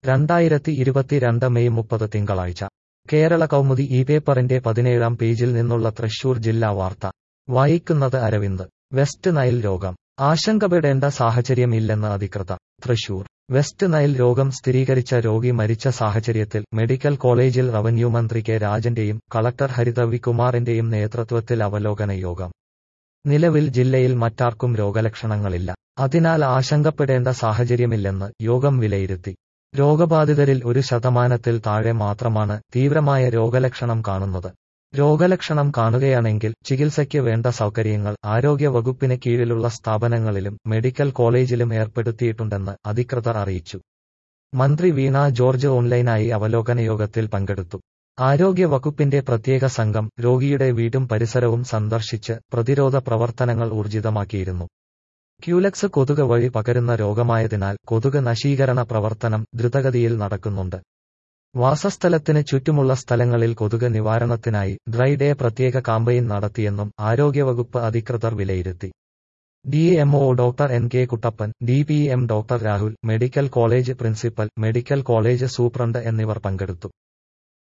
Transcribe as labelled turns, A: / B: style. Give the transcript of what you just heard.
A: രണ്ടായിരത്തി ഇരുപത്തിരണ്ട് മെയ് മുപ്പത് തിങ്കളാഴ്ച കേരള കൗമുദി ഈ പേപ്പറിന്റെ പതിനേഴാം പേജിൽ നിന്നുള്ള തൃശൂർ ജില്ലാ വാർത്ത വായിക്കുന്നത് അരവിന്ദ് വെസ്റ്റ് നൈൽ രോഗം ആശങ്കപ്പെടേണ്ട സാഹചര്യമില്ലെന്ന് അധികൃതർ തൃശൂർ വെസ്റ്റ് നൈൽ രോഗം സ്ഥിരീകരിച്ച രോഗി മരിച്ച സാഹചര്യത്തിൽ മെഡിക്കൽ കോളേജിൽ റവന്യൂ മന്ത്രി കെ രാജന്റെയും കളക്ടർ ഹരിതവികുമാറിന്റെയും നേതൃത്വത്തിൽ അവലോകന യോഗം നിലവിൽ ജില്ലയിൽ മറ്റാർക്കും രോഗലക്ഷണങ്ങളില്ല അതിനാൽ ആശങ്കപ്പെടേണ്ട സാഹചര്യമില്ലെന്ന് യോഗം വിലയിരുത്തി രോഗബാധിതരിൽ ഒരു ശതമാനത്തിൽ താഴെ മാത്രമാണ് തീവ്രമായ രോഗലക്ഷണം കാണുന്നത് രോഗലക്ഷണം കാണുകയാണെങ്കിൽ ചികിത്സയ്ക്ക് വേണ്ട സൗകര്യങ്ങൾ ആരോഗ്യ വകുപ്പിന് കീഴിലുള്ള സ്ഥാപനങ്ങളിലും മെഡിക്കൽ കോളേജിലും ഏർപ്പെടുത്തിയിട്ടുണ്ടെന്ന് അധികൃതർ അറിയിച്ചു മന്ത്രി വീണ ജോർജ് ഓൺലൈനായി അവലോകന യോഗത്തിൽ പങ്കെടുത്തു ആരോഗ്യ വകുപ്പിന്റെ പ്രത്യേക സംഘം രോഗിയുടെ വീടും പരിസരവും സന്ദർശിച്ച് പ്രതിരോധ പ്രവർത്തനങ്ങൾ ഊർജിതമാക്കിയിരുന്നു ക്യൂലക്സ് കൊതുക് വഴി പകരുന്ന രോഗമായതിനാൽ കൊതുക് നശീകരണ പ്രവർത്തനം ദ്രുതഗതിയിൽ നടക്കുന്നുണ്ട് വാസസ്ഥലത്തിന് ചുറ്റുമുള്ള സ്ഥലങ്ങളിൽ കൊതുക് നിവാരണത്തിനായി ഡ്രൈ ഡേ പ്രത്യേക കാമ്പയിൻ നടത്തിയെന്നും ആരോഗ്യവകുപ്പ് അധികൃതർ വിലയിരുത്തി DMO doctor N K Kuttappan D P M doctor Rahul medical college principal medical college superintendent എന്നിവർ പങ്കെടുത്തു